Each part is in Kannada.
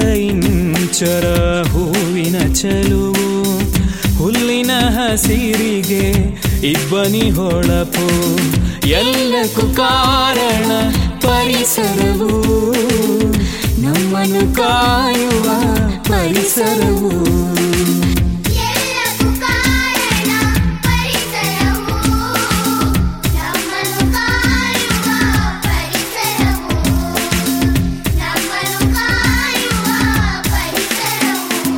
ಇಂಚರ ಹೂವಿನ ಚಲುವು ಹುಲ್ಲಿನ ಹಸಿರಿಗೆ ಇಬ್ಬನಿ ಹೊಳಪು ಎಲ್ಲಕ್ಕೂ ಕಾರಣ ಪರಿಸರವು ನಮ್ಮನ್ನು ಕಾಯುವ ಪರಿಸರವು ಎಲ್ಲಕ್ಕೂ ಕಾರಣ ಪರಿಸರವು ನಮ್ಮನ್ನು ಕಾಯುವ ಪರಿಸರವು ನಮ್ಮನ್ನು ಕಾಯುವ ಪರಿಸರವು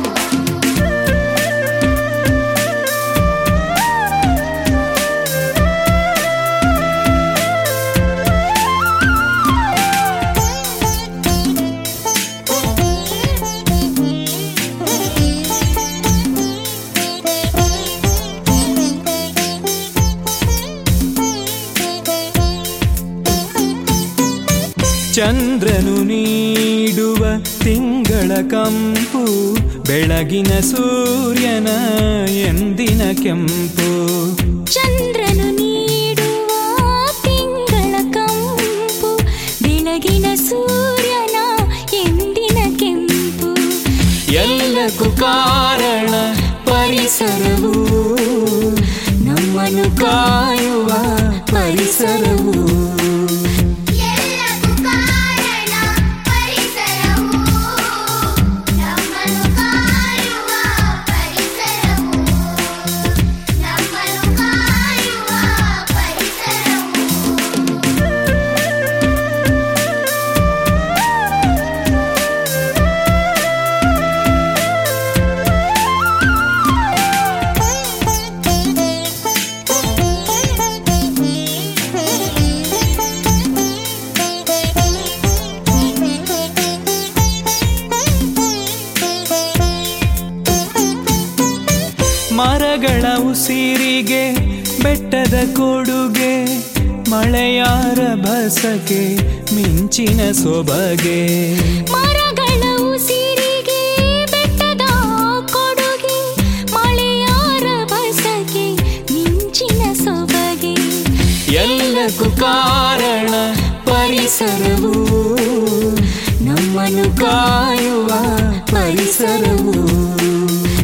ಚಂದ್ರನು ನೀಡುವ ತಿಂಗಳ ಕಂಪು ಬೆಳಗಿನ ಸೂರ್ಯನ ಎಂದಿನ ಕೆಂಪು ಚಂದ್ರನು ನೀಡುವ ತಿಂಗಳ ಕಂಪು ಬೆಳಗಿನ ಸೂರ್ಯನ ಎಂದಿನ ಕೆಂಪು ಎಲ್ಲಕ್ಕೂ ಕಾರಣ ಪರಿಸರವು ನಮ್ಮನ್ನು ಕಾಯುವ ಪರಿಸರವು ಎಲ್ಲಕ್ಕೂ ಕಾರಣ ಪರಿಸರವು ನಮ್ಮನ್ನು ಕಾಯುವ ಪರಿಸರವು ನಮ್ಮನ್ನು ಕಾಯುವ ಪರಿಸರವು ಮರಗಳ ಉಸಿರಿಗೆ ಬೆಟ್ಟದ ಕೊಡುಗೆ ಮಳೆಯಾರ ಬಸಗೆ ಮಿಂಚಿನ ಸೊಬಗೆ ಮರಗಳ ಉಸಿರಿಗೆ ಬೆಟ್ಟದ ಕೊಡುಗೆ ಮಳೆಯಾರ ಬಸಗೆ ಮಿಂಚಿನ ಸೊಬಗೆ ಎಲ್ಲಕ್ಕೂ ಕಾರಣ ಪರಿಸರವು ನಮ್ಮನ್ನು ಕಾಯುವ ಪರಿಸರವು